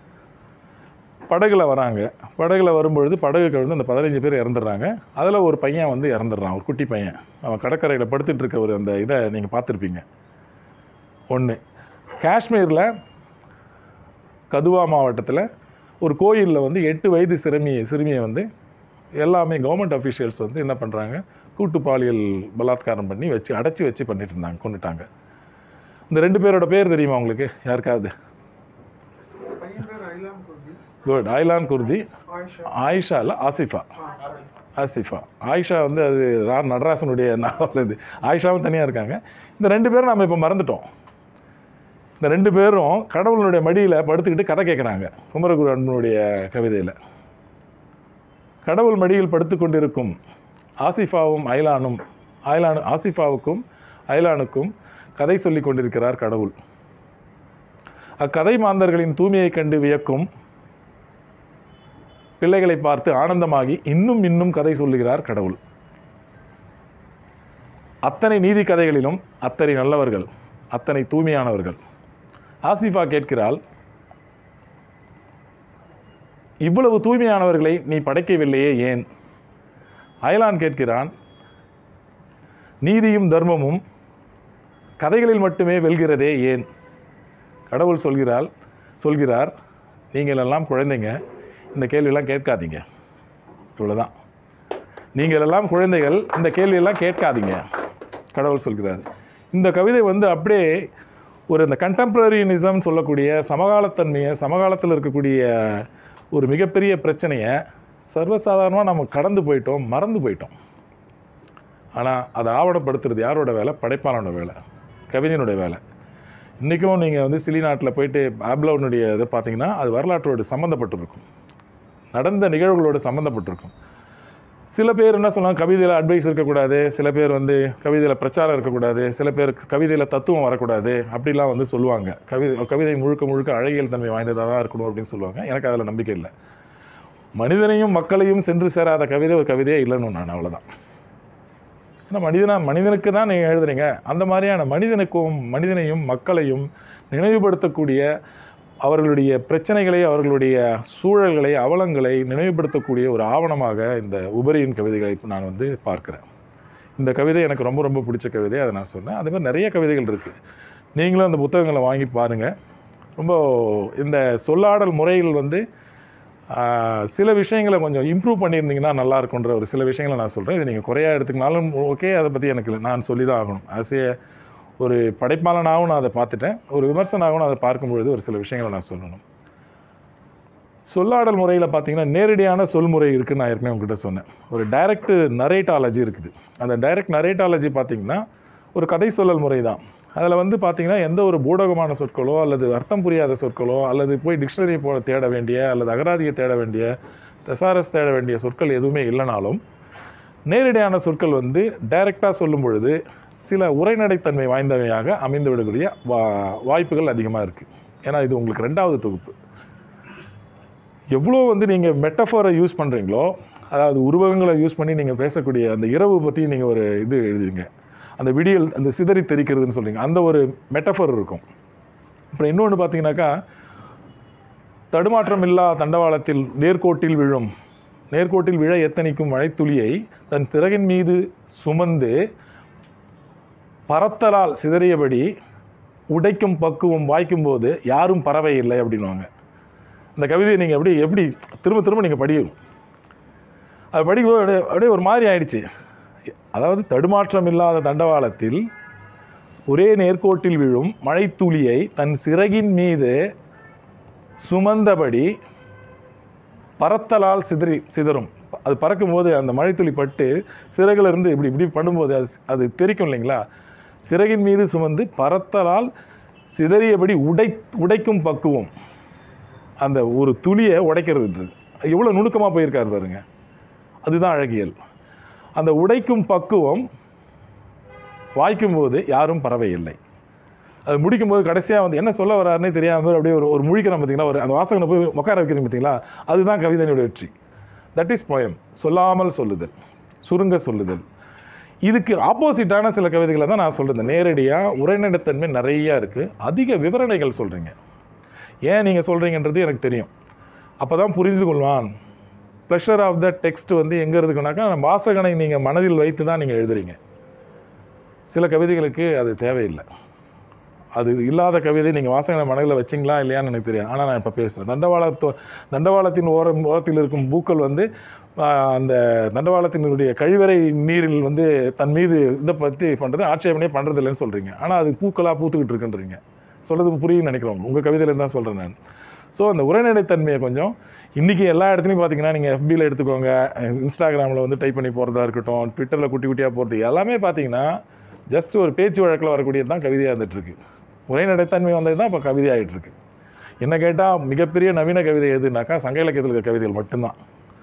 படகுல வராங்க படகுல வரும்பொழுது படகு கவிழ்ந்து அந்த பதினஞ்சு பேர் இறந்துடுறாங்க அதில் ஒரு பையன் வந்து இறந்துடுறான் ஒரு குட்டி பையன் அவன் கடற்கரையில் படுத்துட்டு இருக்க ஒரு அந்த இதை நீங்கள் பார்த்துருப்பீங்க ஒன்று காஷ்மீரில் கதுவா மாவட்டத்தில் ஒரு கோயிலில் வந்து எட்டு வயது சிறுமி சிறுமியை வந்து எல்லாமே கவர்மெண்ட் அஃபீஷியல்ஸ் வந்து என்ன பண்ணுறாங்க கூட்டு பாலியல் பலாத்காரம் பண்ணி வச்சு அடைச்சி வச்சு பண்ணிட்டு இருந்தாங்க கொண்டுட்டாங்க இந்த ரெண்டு பேரோட பேர் தெரியுமா உங்களுக்கு யாருக்காவது பையன் பேர் ஐலாம் குர்தி குட் ஆயிலான் குர்தி ஆயிஷா ஆயிஷா இல்லை ஆசிஃபா ஆசிஃபா ஆயிஷா வந்து அது ரா நடராசனுடைய நாவல் இது ஆயிஷாவும் தனியாக இருக்காங்க இந்த ரெண்டு பேரும் நம்ம இப்போ மறந்துட்டோம் இந்த ரெண்டு பேரும் கடவுளுடைய மடியில் படுத்துக்கிட்டு கதை கேட்குறாங்க குமரகுரு அன்பனுடைய கவிதையில் கடவுள் மடியில் படுத்து கொண்டிருக்கும் ஆசிஃபாவும் ஐலானும் ஐலானு ஆசிஃபாவுக்கும் ஐலானுக்கும் கதை சொல்லிக் கொண்டிருக்கிறார் கடவுள் அக்கதை மாந்தர்களின் தூய்மையைக் கண்டு வியக்கும் பிள்ளைகளை பார்த்து ஆனந்தமாகி இன்னும் இன்னும் கதை சொல்லுகிறார் கடவுள் அத்தனை நீதி கதைகளிலும் அத்தனை நல்லவர்கள் அத்தனை தூய்மையானவர்கள் ஆசிஃபா கேட்கிறாள் இவ்வளவு தூய்மையானவர்களை நீ படைக்கவில்லையே ஏன் அயலான் கேட்கிறான் நீதியும் தர்மமும் கதைகளில் மட்டுமே வெல்கிறதே ஏன் கடவுள் சொல்கிறாள் சொல்கிறார் நீங்கள் எல்லாம் குழந்தைங்க இந்த கேள்வியெல்லாம் கேட்காதீங்க இவ்வளோதான் நீங்கள் எல்லாம் குழந்தைகள் இந்த கேள்வியெல்லாம் கேட்காதீங்க கடவுள் சொல்கிறார் இந்த கவிதை வந்து அப்படியே ஒரு இந்த கண்டெம்பரரினிசம் சொல்லக்கூடிய சமகாலத்தன்மையை சமகாலத்தில் இருக்கக்கூடிய ஒரு மிகப்பெரிய பிரச்சனையை சர்வசாதாரணமாக நம்ம கடந்து போயிட்டோம் மறந்து போயிட்டோம் ஆனால் அதை ஆவணப்படுத்துறது யாரோட வேலை படைப்பாளனோட வேலை கவிஞனுடைய வேலை இன்றைக்கும் நீங்கள் வந்து சிலி நாட்டில் போயிட்டு ஆப்லோனுடைய இதை பார்த்தீங்கன்னா அது வரலாற்றோடு சம்மந்தப்பட்டிருக்கும் நடந்த நிகழ்வுகளோடு சம்மந்தப்பட்டிருக்கும் சில பேர் என்ன சொல்லுவாங்க கவிதையில் அட்வைஸ் இருக்கக்கூடாது சில பேர் வந்து கவிதையில் பிரச்சாரம் இருக்கக்கூடாது சில பேர் கவிதையில் தத்துவம் வரக்கூடாது அப்படிலாம் வந்து சொல்லுவாங்க கவிதை கவிதை முழுக்க முழுக்க அழகியல் தன்மை வாய்ந்ததாக தான் இருக்கணும் அப்படின்னு சொல்லுவாங்க எனக்கு அதில் நம்பிக்கை இல்லை மனிதனையும் மக்களையும் சென்று சேராத கவிதை ஒரு கவிதையே இல்லைன்னு நான் அவ்வளோதான் ஏன்னா மனிதனா மனிதனுக்கு தான் நீங்கள் எழுதுறீங்க அந்த மாதிரியான மனிதனுக்கும் மனிதனையும் மக்களையும் நினைவுபடுத்தக்கூடிய அவர்களுடைய பிரச்சனைகளை அவர்களுடைய சூழல்களை அவலங்களை நினைவுபடுத்தக்கூடிய ஒரு ஆவணமாக இந்த உபரியின் கவிதைகளை இப்ப நான் வந்து பார்க்குறேன் இந்த கவிதை எனக்கு ரொம்ப ரொம்ப பிடிச்ச கவிதை அதை நான் சொன்னேன் அதே மாதிரி நிறைய கவிதைகள் இருக்குது நீங்களும் அந்த புத்தகங்களை வாங்கி பாருங்கள் ரொம்ப இந்த சொல்லாடல் முறைகள் வந்து ஆஹ், சில விஷயங்களை கொஞ்சம் இம்ப்ரூவ் பண்ணியிருந்தீங்கன்னா நல்லா இருக்குன்ற ஒரு சில விஷயங்களை நான் சொல்கிறேன் இதை நீங்கள் குறையா எடுத்துக்கினாலும் ஓகே அதை பற்றி எனக்கு இல்லை. நான் சொல்லி தான் ஆகணும் ஆஸ் ஏ ஒரு படைப்பாளனாகவும் நான் அதை பார்த்துட்டேன் ஒரு விமர்சனாகவும் நான் அதை பார்க்கும்பொழுது ஒரு சில விஷயங்களை நான் சொல்லணும் சொல்லாடல் முறையில் பார்த்தீங்கன்னா நேரடியான சொல்முறை இருக்குன்னு நான் ஏற்கனவே உங்ககிட்ட சொன்னேன் ஒரு டைரக்ட் நரேட்டாலஜி இருக்குது அந்த டைரக்ட் நரேட்டாலஜி பார்த்தீங்கன்னா ஒரு கதை சொல்லல் முறை தான் அதில் வந்து பார்த்தீங்கன்னா எந்த ஒரு பூடகமான சொற்களோ அல்லது அர்த்தம் புரியாத சொற்களோ அல்லது போய் டிக்ஷனரி போ தேட வேண்டிய அல்லது அகராதியை தேட வேண்டிய தெசாரஸ் தேட வேண்டிய சொற்கள் எதுவுமே இல்லைனாலும் நேரடியான சொற்கள் வந்து டைரெக்டாக சொல்லும் பொழுது சில உரைநடைத்தன்மை வாய்ந்தவையாக அமைந்து விடக்கூடிய வா வாய்ப்புகள் அதிகமாக இருக்குது ஏன்னா இது உங்களுக்கு ரெண்டாவது தொகுப்பு எவ்வளோ வந்து நீங்கள் மெட்டஃபோரை யூஸ் பண்ணுறீங்களோ அதாவது உருவகங்களை யூஸ் பண்ணி நீங்கள் பேசக்கூடிய அந்த இரவு பற்றி நீங்கள் ஒரு இது எழுதுவீங்க அந்த விடியல் அந்த சிதறி தெரிக்கிறதுன்னு சொல்றீங்க அந்த ஒரு மெட்டஃபர் இருக்கும் அப்புறம் இன்னொன்று பார்த்தீங்கன்னாக்கா தடுமாற்றம் இல்லா தண்டவாளத்தில் நேர்கோட்டில் விழும் நேர்கோட்டில் விழ எத்தனிக்கும் மழைத்துளியை தன் சிறகின் மீது சுமந்து பறத்தலால் சிதறியபடி உடைக்கும் பக்குவம் வாய்க்கும் போது யாரும் பறவை இல்லை அப்படின்வாங்க இந்த கவிதையை நீங்கள் எப்படி எப்படி திரும்ப திரும்ப நீங்கள் படிக்கணும் அது படிக்கும்போது அப்படியே அப்படியே ஒரு மாதிரி ஆயிடுச்சு அதாவது தடுமாற்றம் இல்லாத தண்டவாளத்தில் ஒரே நேர்கோட்டில் விழும் மழைத்துளியை தன் சிறகின் மீது சுமந்தபடி பறத்தலால் சிதறி சிதறும் அது பறக்கும்போது அந்த மழைத்துளி பட்டு சிறகுல இருந்து இப்படி இப்படி படும்போது அது அது தெரிக்கும் இல்லைங்களா சிறகின் மீது சுமந்து பறத்தலால் சிதறியபடி உடை உடைக்கும் பக்குவம் அந்த ஒரு துளியை உடைக்கிறதுன்றது எவ்வளோ நுணுக்கமாக போயிருக்கார் பாருங்க அதுதான் அழகியல் அந்த உடைக்கும் பக்குவம் வாய்க்கும்போது யாரும் பறவை இல்லை அது முடிக்கும்போது கடைசியாக வந்து என்ன சொல்ல வராருன்னே தெரியாமல் அப்படியே ஒரு ஒரு முழிக்கிறோம் பார்த்தீங்களா ஒரு அந்த வாசகனை போய் உட்கார வைக்கிறீங்க பார்த்தீங்களா அதுதான் கவிதையினுடைய வெற்றி தட் இஸ் poem சொல்லாமல் சொல்லுதல் சுருங்க சொல்லுதல் இதுக்கு ஆப்போசிட்டான சில கவிதைகளை தான் நான் சொல்கிறேன் நேரடியாக உரைநடைத்தன்மை நிறையா இருக்குது அதிக விவரணைகள் சொல்கிறீங்க ஏன் நீங்கள் சொல்கிறீங்கன்றது எனக்கு தெரியும் அப்போ தான் புரிந்து கொள்வான் ப்ளஷர் ஆஃப் த டெக்ஸ்ட் வந்து எங்கே இருக்குனாக்கா நம்ம வாசகனை நீங்கள் மனதில் வைத்து தான் நீங்கள் எழுதுறீங்க சில கவிதைகளுக்கு அது தேவையில்லை அது இல்லாத கவிதை நீங்கள் வாசகனை மனதில் வச்சிங்களா இல்லையான்னு எனக்கு தெரியாது ஆனால் நான் இப்போ பேசுகிறேன் தண்டவாளத்தோ தண்டவாளத்தின் ஓரம் ஓரத்தில் இருக்கும் பூக்கள் வந்து ஆஹ், அந்த தண்டவாளத்தினுடைய கழிவறை நீரில் வந்து தன் மீது இதை பற்றி பண்ணுறது ஆட்சேபனையே பண்ணுறது இல்லைன்னு சொல்கிறீங்க ஆனால் அது பூக்களாக பூத்துக்கிட்டு இருக்குன்றீங்க சொல்கிறது புரியும்னு நினைக்கிறோம் உங்கள் கவிதையில தான் சொல்கிறேன் நான் ஸோ அந்த உரைநடைத்தன்மையை கொஞ்சம் இன்றைக்கி எல்லா இடத்துலையும் பார்த்தீங்கன்னா நீங்கள் எஃபியில் எடுத்துக்கோங்க இன்ஸ்டாகிராமில் வந்து டைப் பண்ணி போகிறதா இருக்கட்டும் ட்விட்டரில் குட்டி குட்டியாக போகிறது எல்லாமே பார்த்தீங்கன்னா ஜஸ்ட் ஒரு பேச்சு வழக்கில் வரக்கூடியது தான் கவிதையாக இருந்துகிட்ருக்கு உரைநடைத்தன்மை வந்தது தான் இப்போ கவிதை ஆயிட்டு இருக்கு என்ன கேட்டால் மிகப்பெரிய நவீன கவிதை எதுனாக்கா சங்க இலக்கியத்தில் இருக்க கவிதைகள் மட்டும்தான்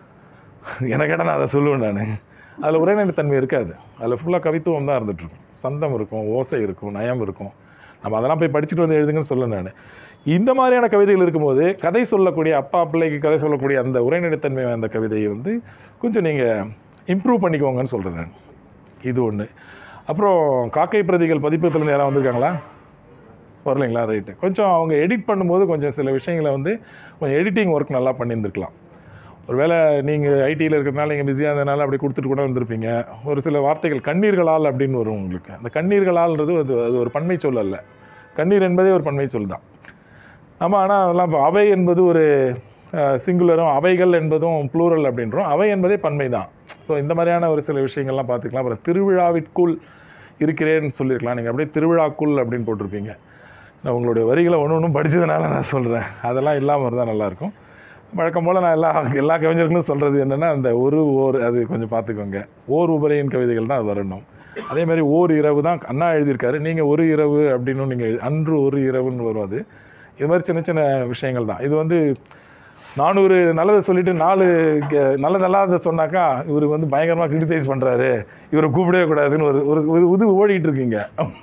என்ன கேட்டால் நான் அதை சொல்லுவேன் நான் அதில் உரைநடைத்தன்மை இருக்காது அதில் ஃபுல்லாக கவித்துவம் தான் இருந்துகிட்ருக்கும் சந்தம் இருக்கும் ஓசை இருக்கும் நயம் இருக்கும் நம்ம அதெல்லாம் போய் படிச்சுட்டு வந்து எழுதுங்கன்னு சொல்ல நான் இந்த மாதிரியான கவிதைகள் இருக்கும்போது கதை சொல்லக்கூடிய அப்பா பிள்ளைக்கு கதை சொல்லக்கூடிய அந்த உரைநடைத்தன்மை அந்த கவிதையை வந்து கொஞ்சம் நீங்கள் இம்ப்ரூவ் பண்ணிக்கோங்கன்னு சொல்கிறேன் நான் இது ஒன்று அப்புறம் காக்கை பிரதிகள் பதிப்பகத்துலேருந்து யாராவது வந்திருக்காங்களா வரலைங்களா ரைட்டு கொஞ்சம் அவங்க எடிட் பண்ணும்போது கொஞ்சம் சில விஷயங்களை வந்து கொஞ்சம் எடிட்டிங் ஒர்க் நல்லா பண்ணியிருந்துருக்கலாம் ஒருவேளை நீங்கள் ஐடியில் இருக்கிறதுனால நீங்கள் பிஸியாக இருந்ததுனால அப்படி கொடுத்துட்டு கூட வந்திருப்பீங்க ஒரு சில வார்த்தைகள் கண்ணீர்களால் அப்படின்னு வரும் உங்களுக்கு அந்த கண்ணீர்களால்ன்றது அது அது ஒரு பன்மை சொல் அல்ல கண்ணீர் என்பதே ஒரு பன்மை சொல் தான் ஆமாம் ஆனால் அதெல்லாம் இப்போ அவை என்பது ஒரு சிங்குலரும் அவைகள் என்பதும் ப்ளூரல் அப்படின்றோம் அவை என்பதே பன்மை தான் ஸோ இந்த மாதிரியான ஒரு சில விஷயங்கள்லாம் பார்த்துக்கலாம் அப்புறம் திருவிழாவிற்குள் இருக்கிறேன்னு சொல்லியிருக்கலாம் நீங்கள் அப்படியே திருவிழாக்குள் அப்படின்னு போட்டிருப்பீங்க நான் உங்களுடைய வரிகளை ஒன்று ஒன்றும் படித்ததுனால நான் சொல்கிறேன் அதெல்லாம் இல்லாமல் இருந்தால் நல்லாயிருக்கும் வழக்கம் போல் நான் எல்லா எல்லா கவிஞர்களும் சொல்கிறது என்னென்னா அந்த ஒரு ஓர் அது கொஞ்சம் பார்த்துக்கோங்க ஓர் உபரையின் கவிதைகள் தான் அது வரணும் அதே மாதிரி ஓர் இரவு தான் அண்ணா எழுதியிருக்காரு நீங்கள் ஒரு இரவு அப்படின்னு நீங்கள் அன்று ஒரு இரவுன்னு வரும் அது இது மாதிரி சின்ன சின்ன விஷயங்கள் தான் இது வந்து நானூறு நல்லதை சொல்லிட்டு நாலு க- நல்ல நல்லாத சொன்னாக்கா இவர் வந்து பயங்கரமாக கிரிட்டிசைஸ் பண்ணுறாரு இவரை கூப்பிடவே கூடாதுன்னு ஒரு ஒரு ஒரு இது ஓடிட்டு இருக்கீங்க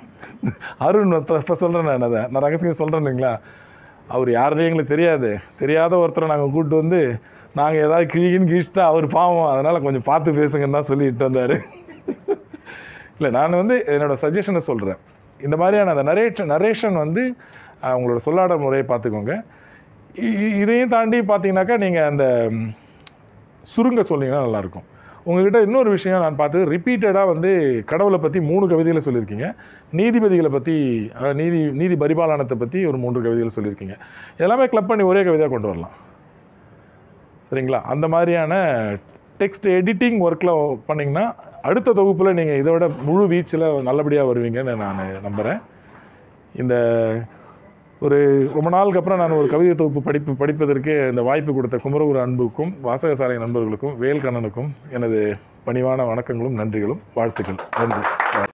அருண் இப்போ சொல்கிறேன் நான் அதை நான் ரகசியம் சொல்கிறேன் இல்லைங்களா அவர் யாருன்னு எங்களுக்கு தெரியாது தெரியாத ஒருத்தரை நாங்கள் கூப்பிட்டு வந்து நாங்கள் ஏதாவது கிழிகின்னு கிழிச்சிட்டா அவர் பாவம் அதனால் கொஞ்சம் பார்த்து பேசுங்கன்னு தான் சொல்லிட்டு வந்தார் இல்லை நான் வந்து என்னோட சஜஷனை சொல்கிறேன் இந்த மாதிரியான அந்த நரேஷன் நரேஷன் வந்து அஹ், உங்களோட சொல்லாடல் முறையை பார்த்துக்கோங்க இ- இ- இதையும் தாண்டி பார்த்தீங்கன்னாக்கா நீங்கள் அந்த ம், சுருங்க சொன்னீங்கன்னா நல்லாயிருக்கும் உங்ககிட்ட இன்னொரு விஷயம் நான் பார்த்து ரிப்பீட்டடாக வந்து கடவுளை பற்றி மூணு கவிதைகளை சொல்லியிருக்கீங்க நீதிபதிகளை பற்றி அஹ், நீதி நீதி பரிபாலனத்தை பற்றி ஒரு மூன்று கவிதைகள் சொல்லியிருக்கீங்க எல்லாமே கிளப் பண்ணி ஒரே கவிதையாக கொண்டு வரலாம் சரிங்களா அந்த மாதிரியான டெக்ஸ்ட் எடிட்டிங் ஒர்க்கில் பண்ணிங்கன்னா அடுத்த தொகுப்பில் நீங்கள் இதை விட முழு வீச்சில் நல்லபடியாக வருவீங்கன்னு நான் நம்புகிறேன் இந்த ஒரு ரொம்ப நாளுக்கு அப்புறம் நான் ஒரு கவிதை தொகுப்பு படிப்பு படிப்பதற்கு இந்த வாய்ப்பு கொடுத்த குமரகுரு அன்புக்கும் வாசகசாலை நண்பர்களுக்கும் வேல்கண்ணனுக்கும் எனது பணிவான வணக்கங்களும் நன்றிகளும் வாழ்த்துக்கள் நன்றி